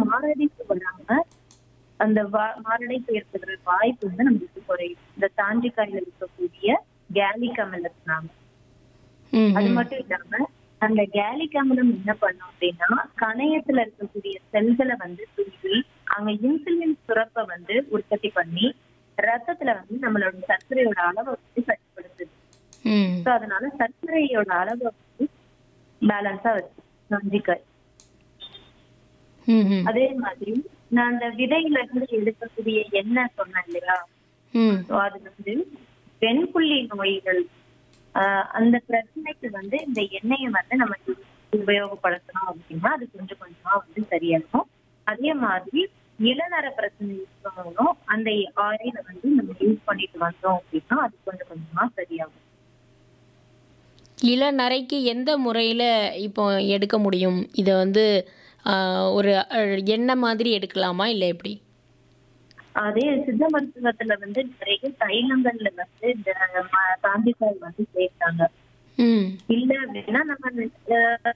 மாரடைப்பு வராம அந்த வா- மாரடைப்பு ஏற்படுற வாய்ப்பு வந்து நம்மளுக்கு குறையும் இந்த தாண்டிக்காயில இருக்கக்கூடிய கேலிக் அமிலத்தினால ம் அது ம். மட்டும் இல்லாம அந்த கேலிக் அமிலம் என்ன பண்ணும் அப்படின்னா கணையத்துல இருக்கக்கூடிய செல்களை வந்து தூக்கி அங்க இன்சுலின் சுரப்பை வந்து உற்பத்தி பண்ணி ரத்தத்துல வந்து நம்மளோட சர்க்கரையோட அளவை வந்து கட்டுப்படுத்துது ம் ஸோ அதனால சர்க்கரையோட அளவை வந்து பேலன்ஸா வச்சு நொஞ்சிக்காய் ம் ம் அதே மாதிரி நான் அந்த விதையில இருந்து எடுக்கக்கூடிய எண்ணெய் சொன்னேன் இல்லையா ம் ஸோ அது வந்து வெண்புள்ளி நோய்கள் ஆஹ் அந்த பிரச்சனைக்கு வந்து இந்த எண்ணெயை வந்து நம்ம உபயோகப்படுத்தணும் அப்படின்னா அது கொஞ்சம் கொஞ்சமா வந்து சரியாகும் அதே மாதிரி இளநர பிரச்சனை இருக்கவங்களும் அந்த ஆயில வந்து நம்ம யூஸ் பண்ணிட்டு வந்தோம் அப்படின்னா அது கொஞ்சம் கொஞ்சமா சரியாகும் இளநரைக்கு எந்த முறையில் இப்போ எடுக்க முடியும் இதை வந்து ஆஹ், ஒரு அஹ், எண்ணெய் மாதிரி எடுக்கலாமா இல்லை எப்படி அதே சித்த மருத்துவத்துல வந்து நிறைய தைலங்கள்ல வந்து இந்த ம- தாண்டிக்காய் வந்து சேர்த்தாங்க ம் இல்ல அப்படின்னா நம்ம அஹ்,